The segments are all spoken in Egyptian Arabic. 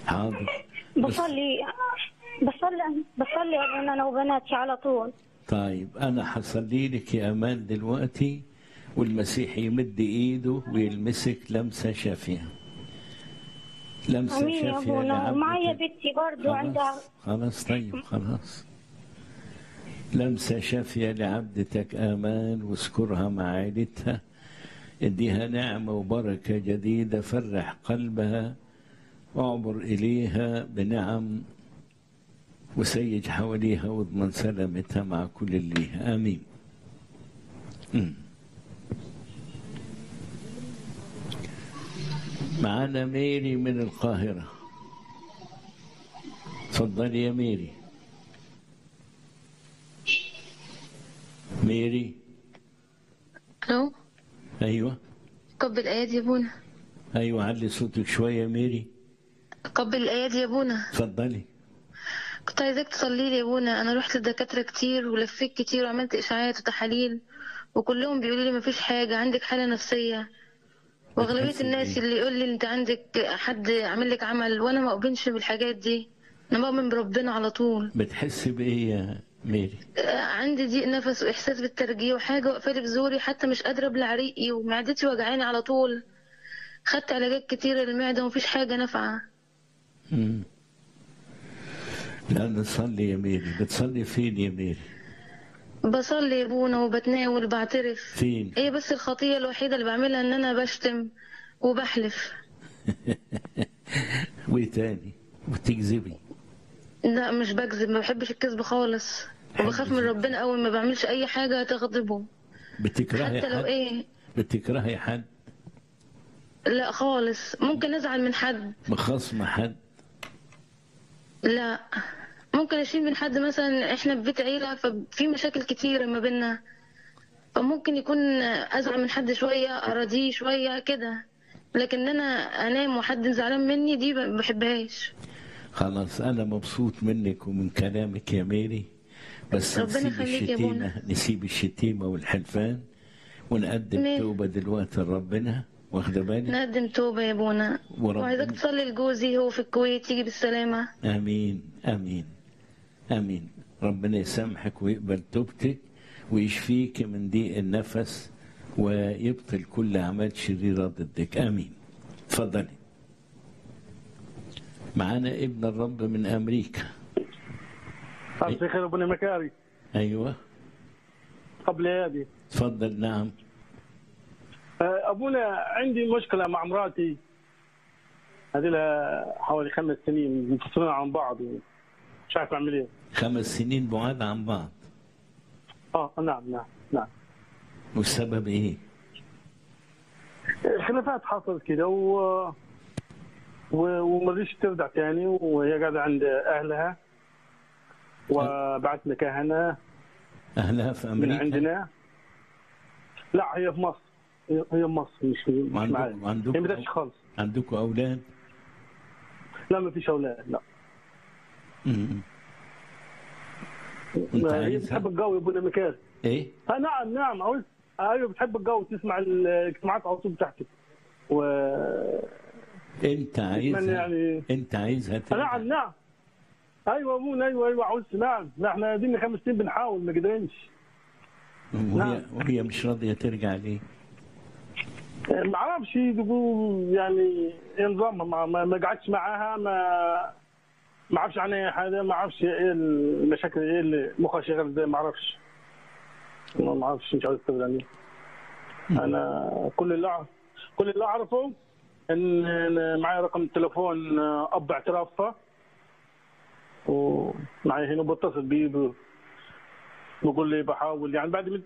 حاضر بصلي بصلي بصلي انا وبناتي على طول طيب أنا حصلي لك يا أمان دلوقتي والمسيح يمد إيده ويلمسك لمسة شافية لمسة امين يا شافية ابونا ومعايا لعبدك بنتي برضو عندها خلاص خلاص طيب خلاص لمسة شافية لعبدتك آمان واذكرها مع عائلتها اديها نعمة وبركة جديدة فرح قلبها واعبر إليها بنعم وسيج حواليها واضمن سلامتها مع كل اللي ليها آمين مم. معانا ميري من القاهرة تفضلي يا ميري ميري الو ايوه قبل الايات يا ابونا ايوه علي صوتك شويه يا ميري قبل الايات يا ابونا تفضلي كنت عايزاك تصلي لي يا ابونا انا رحت لدكاتره كتير ولفيت كتير وعملت اشاعات وتحاليل وكلهم بيقولوا لي مفيش حاجه عندك حاله نفسيه واغلبيه بتحسي الناس بإيه؟ اللي يقول لي انت عندك حد عامل لك عمل وانا ما اؤمنش بالحاجات دي انا بؤمن بربنا على طول بتحسي بايه يا ميري آه، عندي ضيق نفس واحساس بالترجيع وحاجه واقفه لي في زوري حتى مش قادره ابلع ريقي ومعدتي وجعاني على طول خدت علاجات كتيره للمعده ومفيش حاجه نافعه مم. لا نصلي يا ميري بتصلي فين يا ميري بصلي يا ابونا وبتناول بعترف فين هي بس الخطية الوحيدة اللي بعملها ان انا بشتم وبحلف وايه تاني وتكذبي لا مش بكذب ما بحبش الكذب خالص وبخاف من ربنا اول ما بعملش اي حاجة تغضبه بتكرهي حتى لو حد ايه بتكرهي حد لا خالص ممكن ازعل من حد مخاصمة حد لا ممكن اشيل من حد مثلا احنا في بيت عيلة ففي مشاكل كتيرة ما بينا فممكن يكون ازعل من حد شوية اراضيه شوية كده لكن ان انا انام وحد زعلان مني دي ما بحبهاش خلاص انا مبسوط منك ومن كلامك يا ميري بس ربنا نسيب يخليك يا الشتيمة بونا. نسيب الشتيمة والحلفان ونقدم ماشي. توبة دلوقتي لربنا واخده بالك نقدم توبة يا ابونا وربنا- وعايزاك تصلي لجوزي هو في الكويت يجي بالسلامة امين امين امين ربنا يسامحك ويقبل توبتك ويشفيك من ضيق النفس ويبطل كل اعمال شريره ضدك امين تفضلي معانا ابن الرب من امريكا مساء الخير ابونا مكاري ايوه قبل هذه تفضل نعم آه، ابونا عندي مشكله مع مراتي هذه لها حوالي خمس سنين منفصلين عن بعض مش عارف اعمل ايه خمس سنين بعاد عن بعض اه نعم نعم نعم والسبب ايه خلافات حصلت كده و و- وما رضيتش ترجع تاني وهي قاعده عند اهلها وبعثنا كهنه اهلها في من امريكا عندنا لا هي في مصر هي هي في مصر مش مش وعندكم- معايا وعندكم- هي ما جاتش خالص عندكم اولاد لا ما فيش اولاد لا مم. انت هي عايزها بتحب الجو يا ابونا مكان ايه آه نعم نعم عاوز ايوه بتحب الجو تسمع الاجتماعات على طول بتاعتك و انت اتمنى عايزها يعني انت عايزها آه ترجع. نعم نعم ايوه ابونا ايوه ايوه عاوز نعم احنا دينا خمس سنين بنحاول ما قدرناش وهي نعم. وهي مش راضيه ترجع ليه؟ آه، ما اعرفش تقول يعني ايه نظامها ما, ما, ما قعدتش معاها ما ما اعرفش عنها اي حاجه ما اعرفش ايه المشاكل ايه اللي مخها شغال ازاي ما اعرفش ما ما اعرفش مش عاوز استفيد عني انا كل اللي أعرف كل اللي اعرفه ان أنا معايا رقم تليفون اب اعترافها ومعايا هنا بتصل بيه ب- بقول لي بحاول يعني بعد من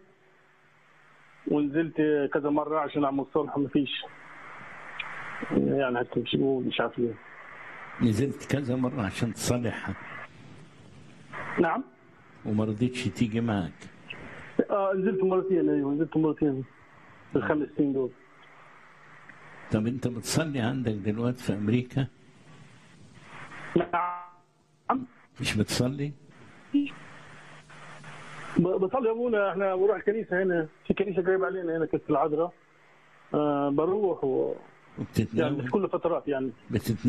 ونزلت كذا مره عشان اعمل صلح ما فيش يعني حتى مش مش عارف ليه نزلت كذا مره عشان تصالحها نعم وما رضيتش تيجي معك آه نزلت مرتين ايوه نزلت مرتين في الخمس سنين دول طب انت بتصلي عندك دلوقتي في امريكا نعم مش بتصلي؟ ب- بصلي يا ابونا احنا بنروح الكنيسه هنا في كنيسه قريبه علينا هنا كنيسه العذراء آه بروح و... يعني وبتتناول في كل فترات يعني بتتناول